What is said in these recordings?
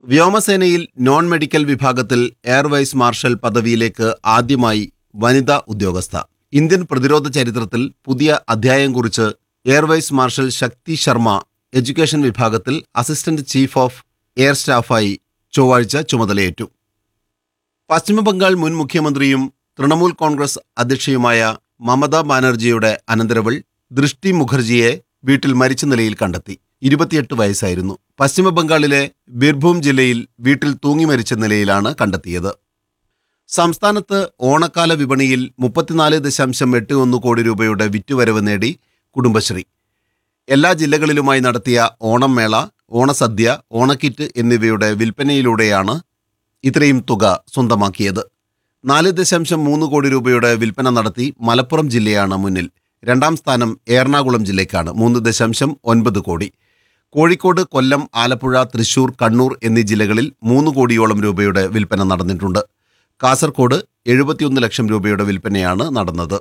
വ്യോമസേനയിൽ non medical വിഭാഗത്തിൽ air vice marshal പദവിയിലേക്ക് ആദ്യമായി വനിതാ ഉദ്യോഗസ്ഥ ഇന്ത്യൻ പ്രതിരോധ ചരിത്രത്തിൽ പുതിയ അധ്യായം കുറിച്ച് air vice marshal Shakti Sharma education വിഭാഗത്തിൽ അസിസ്റ്റന്റ് ചീഫ് ഓഫ് എയർ സ്റ്റാഫായി ചൊവ്വാഴ്ച ചുമതലയേറ്റു പശ്ചിമബംഗാൾ മുൻ മുഖ്യമന്ത്രിയും തൃണമൂൽ കോൺഗ്രസ് അധ്യക്ഷയുമായ മമതാ ബാനർജിയുടെ അനന്തരവൾ ദൃഷ്ടി മുഖർജിയെ വീട്ടിൽ മരിച്ച നിലയിൽ കണ്ടെത്തി ഇരുപത്തിയെട്ട് വയസ്സായിരുന്നു പശ്ചിമബംഗാളിലെ ബിർഭൂം ജില്ലയിൽ വീട്ടിൽ തൂങ്ങി മരിച്ച നിലയിലാണ് കണ്ടെത്തിയത് സംസ്ഥാനത്ത് ഓണക്കാല വിപണിയിൽ മുപ്പത്തിനാല് ദശാംശം എട്ട് ഒന്ന് കോടി രൂപയുടെ വിറ്റുവരവ് നേടി കുടുംബശ്രീ എല്ലാ ജില്ലകളിലുമായി നടത്തിയ ഓണം മേള ഓണസദ്യ ഓണക്കിറ്റ് എന്നിവയുടെ വിൽപ്പനയിലൂടെയാണ് ഇത്രയും തുക സ്വന്തമാക്കിയത് നാല് ദശാംശം മൂന്ന് കോടി രൂപയുടെ വിൽപ്പന നടത്തി മലപ്പുറം ജില്ലയാണ് മുന്നിൽ രണ്ടാം സ്ഥാനം എറണാകുളം ജില്ലയ്ക്കാണ് മൂന്ന് ദശാംശം ഒൻപത് കോടി കോഴിക്കോട് കൊല്ലം ആലപ്പുഴ തൃശൂർ കണ്ണൂർ എന്നീ ജില്ലകളിൽ മൂന്ന് കോടിയോളം രൂപയുടെ വിൽപ്പന നടന്നിട്ടുണ്ട് കാസർകോട് എഴുപത്തിയൊന്ന് ലക്ഷം രൂപയുടെ വിൽപ്പനയാണ് നടന്നത്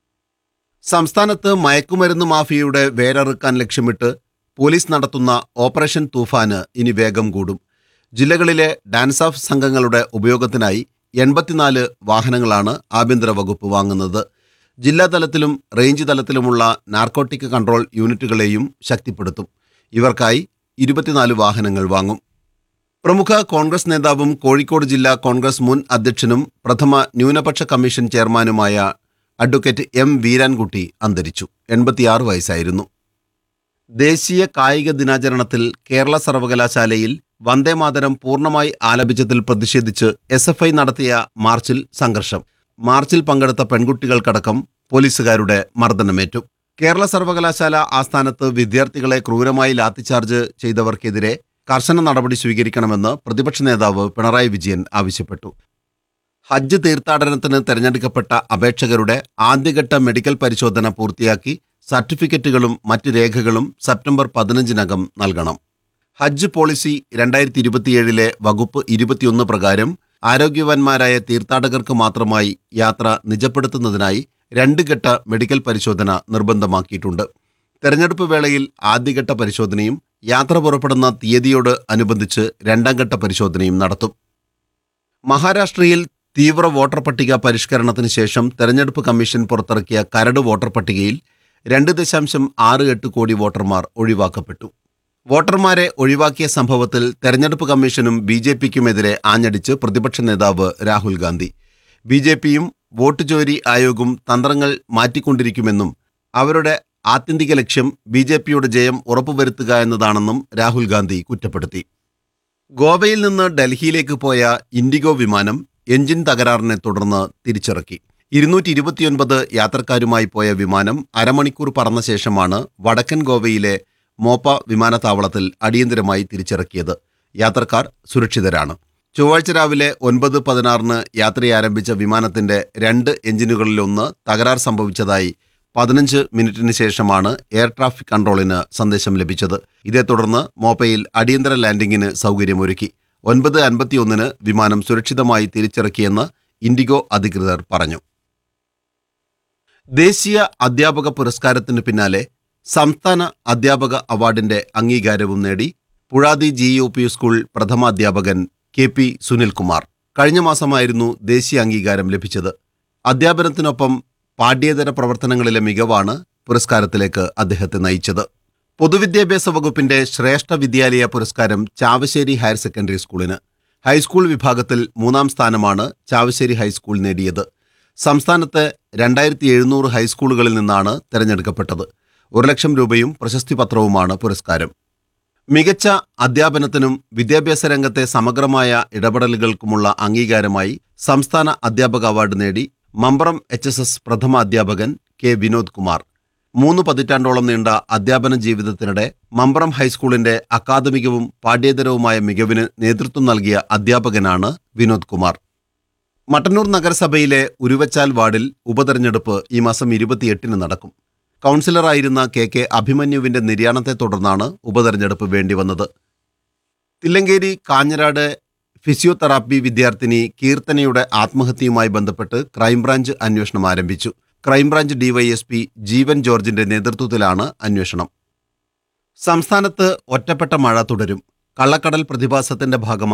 സംസ്ഥാനത്ത് മയക്കുമരുന്ന് മാഫിയയുടെ വേരറുക്കാൻ ലക്ഷ്യമിട്ട് പോലീസ് നടത്തുന്ന ഓപ്പറേഷൻ തൂഫാന് ഇനി വേഗം കൂടും ജില്ലകളിലെ ഡാൻസ് ഓഫ് സംഘങ്ങളുടെ ഉപയോഗത്തിനായി എൺപത്തിനാല് വാഹനങ്ങളാണ് ആഭ്യന്തര വകുപ്പ് വാങ്ങുന്നത് ജില്ലാ തലത്തിലും റേഞ്ച് തലത്തിലുമുള്ള നാർക്കോട്ടിക് കൺട്രോൾ യൂണിറ്റുകളെയും ശക്തിപ്പെടുത്തും ഇവർക്കായി ഇരുപത്തിനാല് വാഹനങ്ങൾ വാങ്ങും പ്രമുഖ കോൺഗ്രസ് നേതാവും കോഴിക്കോട് ജില്ലാ കോൺഗ്രസ് മുൻ അധ്യക്ഷനും പ്രഥമ ന്യൂനപക്ഷ കമ്മീഷൻ ചെയർമാനുമായ അഡ്വക്കേറ്റ് എം വീരാൻകുട്ടി അന്തരിച്ചു എൺപത്തിയാറ് വയസ്സായിരുന്നു ദേശീയ കായിക ദിനാചരണത്തിൽ കേരള സർവകലാശാലയിൽ വന്ദേമാതരം പൂർണ്ണമായി ആലപിച്ചതിൽ പ്രതിഷേധിച്ച് എസ് എഫ് ഐ നടത്തിയ മാർച്ചിൽ സംഘർഷം മാർച്ചിൽ പങ്കെടുത്ത പെൺകുട്ടികൾക്കടക്കം പോലീസുകാരുടെ മർദ്ദനമേറ്റു കേരള സർവകലാശാല ആസ്ഥാനത്ത് വിദ്യാർത്ഥികളെ ക്രൂരമായി ലാത്തിച്ചാർജ് ചെയ്തവർക്കെതിരെ കർശന നടപടി സ്വീകരിക്കണമെന്ന് പ്രതിപക്ഷ നേതാവ് പിണറായി വിജയൻ ആവശ്യപ്പെട്ടു ഹജ്ജ് തീർത്ഥാടനത്തിന് തെരഞ്ഞെടുക്കപ്പെട്ട അപേക്ഷകരുടെ ആദ്യഘട്ട മെഡിക്കൽ പരിശോധന പൂർത്തിയാക്കി സർട്ടിഫിക്കറ്റുകളും മറ്റ് രേഖകളും സെപ്റ്റംബർ പതിനഞ്ചിനകം നൽകണം ഹജ്ജ് പോളിസി രണ്ടായിരത്തി ഇരുപത്തിയേഴിലെ വകുപ്പ് ഇരുപത്തിയൊന്ന് പ്രകാരം ആരോഗ്യവാന്മാരായ തീർത്ഥാടകർക്ക് മാത്രമായി യാത്ര നിജപ്പെടുത്തുന്നതിനായി രണ്ട് ഘട്ട മെഡിക്കൽ പരിശോധന നിർബന്ധമാക്കിയിട്ടുണ്ട് തെരഞ്ഞെടുപ്പ് വേളയിൽ ആദ്യഘട്ട പരിശോധനയും യാത്ര പുറപ്പെടുന്ന തീയതിയോട് അനുബന്ധിച്ച് രണ്ടാം ഘട്ട പരിശോധനയും നടത്തും മഹാരാഷ്ട്രയിൽ തീവ്ര വോട്ടർ പട്ടിക പരിഷ്കരണത്തിന് ശേഷം തെരഞ്ഞെടുപ്പ് കമ്മീഷൻ പുറത്തിറക്കിയ കരട് വോട്ടർ പട്ടികയിൽ രണ്ട് ദശാംശം ആറ് എട്ട് കോടി വോട്ടർമാർ ഒഴിവാക്കപ്പെട്ടു വോട്ടർമാരെ ഒഴിവാക്കിയ സംഭവത്തിൽ തെരഞ്ഞെടുപ്പ് കമ്മീഷനും ബി ജെ പിക്കുമെതിരെ ആഞ്ഞടിച്ച് പ്രതിപക്ഷ നേതാവ് രാഹുൽ ഗാന്ധി ബി ജെ പിയും വോട്ട് ചോരി ആയോഗും തന്ത്രങ്ങൾ മാറ്റിക്കൊണ്ടിരിക്കുമെന്നും അവരുടെ ആത്യന്തിക ലക്ഷ്യം ബി ജെ പിയുടെ ജയം ഉറപ്പുവരുത്തുക എന്നതാണെന്നും രാഹുൽ ഗാന്ധി കുറ്റപ്പെടുത്തി ഗോവയിൽ നിന്ന് ഡൽഹിയിലേക്ക് പോയ ഇൻഡിഗോ വിമാനം എഞ്ചിൻ തകരാറിനെ തുടർന്ന് തിരിച്ചിറക്കി ഇരുന്നൂറ്റി ഇരുപത്തിയൊൻപത് യാത്രക്കാരുമായി പോയ വിമാനം അരമണിക്കൂർ പറന്ന ശേഷമാണ് വടക്കൻ ഗോവയിലെ മോപ്പ വിമാനത്താവളത്തിൽ അടിയന്തരമായി തിരിച്ചിറക്കിയത് യാത്രക്കാർ സുരക്ഷിതരാണ് ചൊവ്വാഴ്ച രാവിലെ ഒൻപത് പതിനാറിന് യാത്രയാരംഭിച്ച വിമാനത്തിന്റെ രണ്ട് എഞ്ചിനുകളിലൊന്ന് തകരാർ സംഭവിച്ചതായി പതിനഞ്ച് മിനിറ്റിന് ശേഷമാണ് എയർ ട്രാഫിക് കൺട്രോളിന് സന്ദേശം ലഭിച്ചത് ഇതേ തുടർന്ന് മോപ്പയിൽ അടിയന്തര ലാൻഡിംഗിന് സൗകര്യമൊരുക്കി ഒൻപത് അൻപത്തിയൊന്നിന് വിമാനം സുരക്ഷിതമായി തിരിച്ചിറക്കിയെന്ന് ഇൻഡിഗോ അധികൃതർ പറഞ്ഞു ദേശീയ അധ്യാപക പുരസ്കാരത്തിന് പിന്നാലെ സംസ്ഥാന അധ്യാപക അവാർഡിന്റെ അംഗീകാരവും നേടി Puzhathi G U P school പ്രഥമാധ്യാപകൻ കെ പി സുനിൽകുമാർ കഴിഞ്ഞ മാസമായിരുന്നു ദേശീയ അംഗീകാരം ലഭിച്ചത് അധ്യാപനത്തിനൊപ്പം പാഠ്യേതര പ്രവർത്തനങ്ങളിലെ മികവാണ് പുരസ്കാരത്തിലേക്ക് അദ്ദേഹത്തെ നയിച്ചത് പൊതുവിദ്യാഭ്യാസ വകുപ്പിന്റെ ശ്രേഷ്ഠ വിദ്യാലയ പുരസ്കാരം ചാവശ്ശേരി ഹയർ സെക്കൻഡറി സ്കൂളിന് ഹൈസ്കൂൾ വിഭാഗത്തിൽ മൂന്നാം സ്ഥാനമാണ് ചാവശ്ശേരി ഹൈസ്കൂൾ നേടിയത് സംസ്ഥാനത്തെ രണ്ടായിരത്തി എഴുന്നൂറ് ഹൈസ്കൂളുകളിൽ നിന്നാണ് തെരഞ്ഞെടുക്കപ്പെട്ടത് ഒരു ലക്ഷം രൂപയും പ്രശസ്തി പത്രവുമാണ് പുരസ്കാരം മികച്ച അധ്യാപനത്തിനും വിദ്യാഭ്യാസ രംഗത്തെ സമഗ്രമായ ഇടപെടലുകൾക്കുമുള്ള അംഗീകാരമായി സംസ്ഥാന അധ്യാപക അവാർഡ് നേടി മമ്പ്രം എച്ച് എസ് എസ് പ്രഥമ അധ്യാപകൻ കെ വിനോദ് കുമാർ മൂന്ന് പതിറ്റാണ്ടോളം നീണ്ട അധ്യാപന ജീവിതത്തിനിടെ മമ്പ്രം ഹൈസ്കൂളിന്റെ അക്കാദമികവും പാഠ്യേതരവുമായ മികവിന് നേതൃത്വം നൽകിയ അധ്യാപകനാണ് വിനോദ് കുമാർ മട്ടന്നൂർ നഗരസഭയിലെ ഉരുവച്ചാൽ വാർഡിൽ ഉപതെരഞ്ഞെടുപ്പ് ഈ മാസം ഇരുപത്തിയെട്ടിന് നടക്കും കൗൺസിലറായിരുന്ന കെ കെ അഭിമന്യുവിന്റെ നിര്യാണത്തെ തുടർന്നാണ് ഉപതെരഞ്ഞെടുപ്പ് വേണ്ടിവന്നത് തില്ലങ്കേരി കാഞ്ഞരാട് ഫിസിയോതെറാപ്പി വിദ്യാർത്ഥിനി കീർത്തനയുടെ ആത്മഹത്യയുമായി ബന്ധപ്പെട്ട് ക്രൈംബ്രാഞ്ച് അന്വേഷണം ആരംഭിച്ചു ക്രൈംബ്രാഞ്ച് ഡിവൈഎസ്പി ജീവൻ ജോർജിന്റെ നേതൃത്വത്തിലാണ് അന്വേഷണം സംസ്ഥാനത്ത് ഒറ്റപ്പെട്ട മഴ തുടരും കള്ളക്കടൽ പ്രതിഭാസത്തിന്റെ ഭാഗമായി